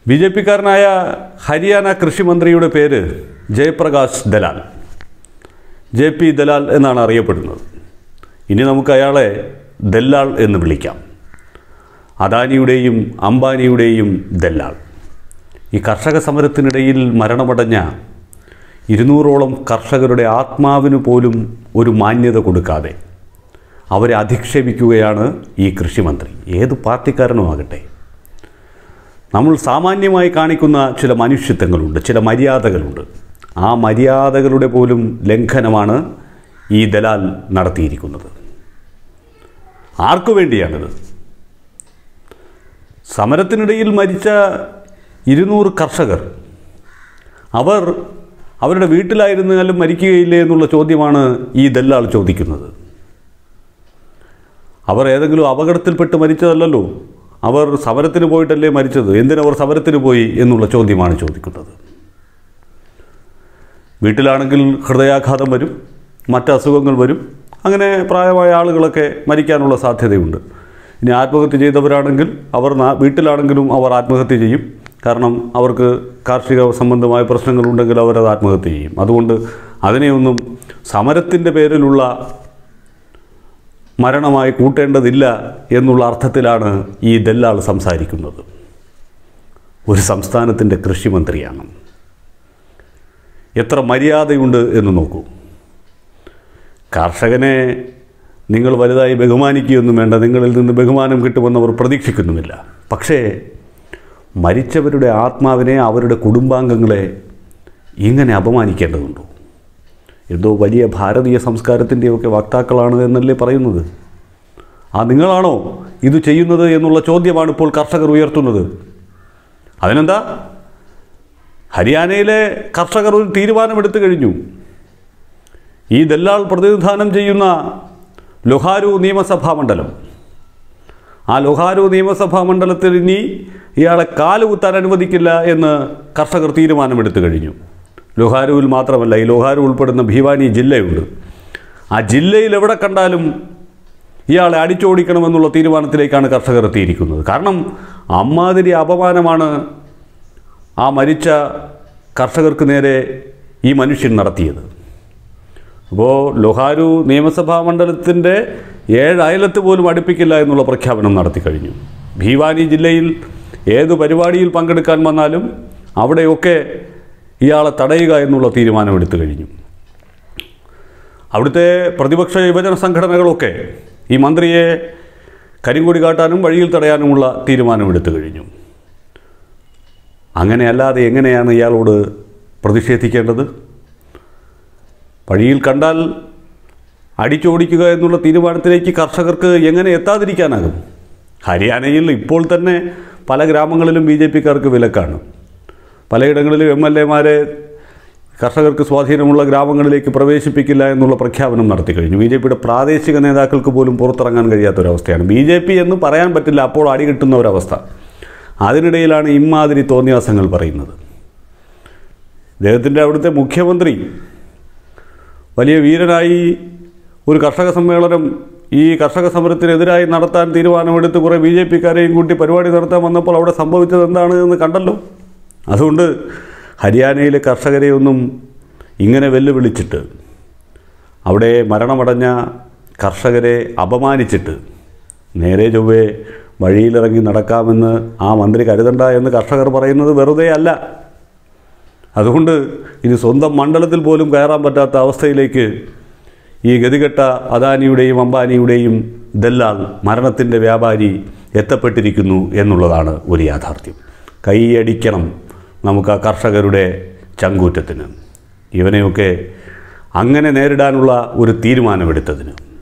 B J പിക്കാരനായ ഹരിയാന കൃഷിമന്ത്രിയുടെ പേര് ജയപ്രകാശ് ദലാൽ ജെ പി ദലാൽ എന്നാണ് അറിയപ്പെടുന്നത് ഇനി നമുക്ക് അയാളെ ദല്ലാൾ എന്ന് വിളിക്കാം അദാനിയുടെയും അംബാനിയുടെയും ദല്ലാൾ ഈ കർഷക സമരത്തിനിടയിൽ മരണമടഞ്ഞ ഇരുന്നൂറോളം കർഷകരുടെ ആത്മാവിന് പോലും ഒരു മാന്യത കൊടുക്കാതെ അവരെ അധിക്ഷേപിക്കുകയാണ് ഈ കൃഷിമന്ത്രി ഏത് പാർട്ടിക്കാരനും ആകട്ടെ നമ്മൾ സാമാന്യമായി കാണിക്കുന്ന ചില മനുഷ്യത്വങ്ങളുണ്ട് ചില മര്യാദകളുണ്ട് ആ മര്യാദകളുടെ പോലും ലംഘനമാണ് ഈ ദലാൽ നടത്തിയിരിക്കുന്നത് ആർക്കു വേണ്ടിയാണിത് സമരത്തിനിടയിൽ മരിച്ച ഇരുന്നൂറ് കർഷകർ അവർ അവരുടെ വീട്ടിലായിരുന്നാലും മരിക്കുകയില്ലേ എന്നുള്ള ചോദ്യമാണ് ഈ ദല്ലാൾ ചോദിക്കുന്നത് അവർ ഏതെങ്കിലും അപകടത്തിൽപ്പെട്ട് മരിച്ചതല്ലല്ലോ അവർ സമരത്തിന് പോയിട്ടല്ലേ മരിച്ചത് എന്തിനവർ സമരത്തിന് പോയി എന്നുള്ള ചോദ്യമാണ് ചോദിക്കുന്നത് വീട്ടിലാണെങ്കിൽ ഹൃദയാഘാതം വരും മറ്റ് അസുഖങ്ങൾ വരും അങ്ങനെ പ്രായമായ ആളുകളൊക്കെ മരിക്കാനുള്ള സാധ്യതയുണ്ട് ഇനി ആത്മഹത്യ ചെയ്തവരാണെങ്കിൽ അവർ നാ- വീട്ടിലാണെങ്കിലും അവർ ആത്മഹത്യ ചെയ്യും കാരണം അവർക്ക് കാർഷിക സംബന്ധമായ പ്രശ്നങ്ങളുണ്ടെങ്കിൽ അവരത് ആത്മഹത്യ ചെയ്യും അതുകൊണ്ട് അതിനെയൊന്നും സമരത്തിൻ്റെ പേരിലുള്ള മരണമായി കൂട്ടേണ്ടതില്ല എന്നുള്ള അർത്ഥത്തിലാണ് ഈ ദല്ലാൾ സംസാരിക്കുന്നത് ഒരു സംസ്ഥാനത്തിൻ്റെ കൃഷിമന്ത്രിയാണ് എത്ര മര്യാദയുണ്ട് എന്ന് നോക്കൂ കർഷകനെ നിങ്ങൾ വലുതായി ബഹുമാനിക്കുകയൊന്നും വേണ്ട നിങ്ങളിൽ നിന്ന് ബഹുമാനം കിട്ടുമെന്ന് അവർ പ്രതീക്ഷിക്കുന്നുമില്ല പക്ഷേ മരിച്ചവരുടെ ആത്മാവിനെ അവരുടെ കുടുംബാംഗങ്ങളെ ഇങ്ങനെ അപമാനിക്കേണ്ടതുണ്ടോ എന്തോ വലിയ ഭാരതീയ സംസ്കാരത്തിൻ്റെയൊക്കെ വക്താക്കളാണ് എന്നല്ലേ പറയുന്നത് ആ നിങ്ങളാണോ ഇത് ചെയ്യുന്നത് എന്നുള്ള ചോദ്യമാണ് ഇപ്പോൾ കർഷകർ ഉയർത്തുന്നത് അതിനെന്താ ഹരിയാനയിലെ കർഷകർ ഒരു തീരുമാനമെടുത്തു കഴിഞ്ഞു ഈ ദല്ലാൾ പ്രതിനിധാനം ചെയ്യുന്ന ലൊഹാരു നിയമസഭാ മണ്ഡലം ആ ലൊഹാരു നിയമസഭാ മണ്ഡലത്തിൽ ഇനി ഇയാളെ കാലുകുത്താൻ അനുവദിക്കില്ല എന്ന് കർഷകർ തീരുമാനമെടുത്തു കഴിഞ്ഞു ലൊഹാരുവിൽ മാത്രമല്ല ഈ ലൊഹാരു ഉൾപ്പെടുന്ന ഭീവാനി ജില്ലയുണ്ട് ആ ജില്ലയിൽ എവിടെ കണ്ടാലും ഇയാളെ അടിച്ചോടിക്കണമെന്നുള്ള തീരുമാനത്തിലേക്കാണ് കർഷകർ എത്തിയിരിക്കുന്നത് കാരണം അമ്മാതിരി അപമാനമാണ് ആ മരിച്ച കർഷകർക്ക് നേരെ ഈ മനുഷ്യൻ നടത്തിയത് അപ്പോൾ ലൊഹാരു നിയമസഭാ മണ്ഡലത്തിൻ്റെ ഏഴ് അയലത്ത് പോലും അടുപ്പിക്കില്ല എന്നുള്ള പ്രഖ്യാപനം നടത്തി കഴിഞ്ഞു ഭീവാനി ജില്ലയിൽ ഏത് പരിപാടിയിൽ പങ്കെടുക്കാൻ വന്നാലും അവിടെയൊക്കെ ഇയാളെ തടയുക എന്നുള്ള തീരുമാനമെടുത്തു കഴിഞ്ഞു അവിടുത്തെ പ്രതിപക്ഷ യുവജന സംഘടനകളൊക്കെ ഈ മന്ത്രിയെ കരിങ്കൊടി കാട്ടാനും വഴിയിൽ തടയാനുമുള്ള തീരുമാനമെടുത്തു കഴിഞ്ഞു അങ്ങനെയല്ലാതെ എങ്ങനെയാണ് ഇയാളോട് പ്രതിഷേധിക്കേണ്ടത് വഴിയിൽ കണ്ടാൽ അടിച്ചോടിക്കുക എന്നുള്ള തീരുമാനത്തിലേക്ക് കർഷകർക്ക് എങ്ങനെ എത്താതിരിക്കാനാകും ഹരിയാനയിൽ ഇപ്പോൾ തന്നെ പല ഗ്രാമങ്ങളിലും ബി ജെ പിക്കാർക്ക് വിലക്കാണ് പലയിടങ്ങളിലും എം എൽ എമാരെ കർഷകർക്ക് സ്വാധീനമുള്ള ഗ്രാമങ്ങളിലേക്ക് പ്രവേശിപ്പിക്കില്ല എന്നുള്ള പ്രഖ്യാപനം നടത്തി കഴിഞ്ഞു ബി ജെ പിയുടെ പ്രാദേശിക നേതാക്കൾക്ക് പോലും പുറത്തിറങ്ങാൻ കഴിയാത്തൊരവസ്ഥയാണ് ബി ജെ പി എന്ന് പറയാൻ പറ്റില്ല അപ്പോൾ അടി കിട്ടുന്ന ഒരവസ്ഥ അതിനിടയിലാണ് ഇമാതിരി തോന്നിയാസങ്ങൾ പറയുന്നത് ഇദ്ദേഹത്തിൻ്റെ അവിടുത്തെ മുഖ്യമന്ത്രി വലിയ വീരനായി ഒരു കർഷക സമ്മേളനം ഈ കർഷക സമരത്തിനെതിരായി നടത്താൻ തീരുമാനമെടുത്ത് കുറേ ബി ജെ പിക്കാരെയും കൂട്ടി പരിപാടി നടത്താൻ വന്നപ്പോൾ അവിടെ സംഭവിച്ചത് എന്താണ് എന്ന് കണ്ടല്ലോ അതുകൊണ്ട് ഹരിയാനയിലെ കർഷകരെ ഒന്നും ഇങ്ങനെ വെല്ലുവിളിച്ചിട്ട് അവിടെ മരണമടഞ്ഞ കർഷകരെ അപമാനിച്ചിട്ട് നേരെ ചൊവ്വേ വഴിയിലിറങ്ങി നടക്കാമെന്ന് ആ മന്ത്രി കരുതണ്ട എന്ന് കർഷകർ പറയുന്നത് വെറുതെ അല്ല അതുകൊണ്ട് ഇനി സ്വന്തം മണ്ഡലത്തിൽ പോലും കയറാൻ പറ്റാത്ത അവസ്ഥയിലേക്ക് ഈ ഗതികെട്ട അദാനിയുടെയും അംബാനിയുടെയും ദല്ലാൽ മരണത്തിൻ്റെ വ്യാപാരി എത്തപ്പെട്ടിരിക്കുന്നു എന്നുള്ളതാണ് ഒരു യാഥാർത്ഥ്യം കൈയടിക്കണം നമുക്ക് ആ കർഷകരുടെ ചങ്കൂറ്റത്തിന് ഇവനെയൊക്കെ അങ്ങനെ നേരിടാനുള്ള ഒരു തീരുമാനമെടുത്തതിന്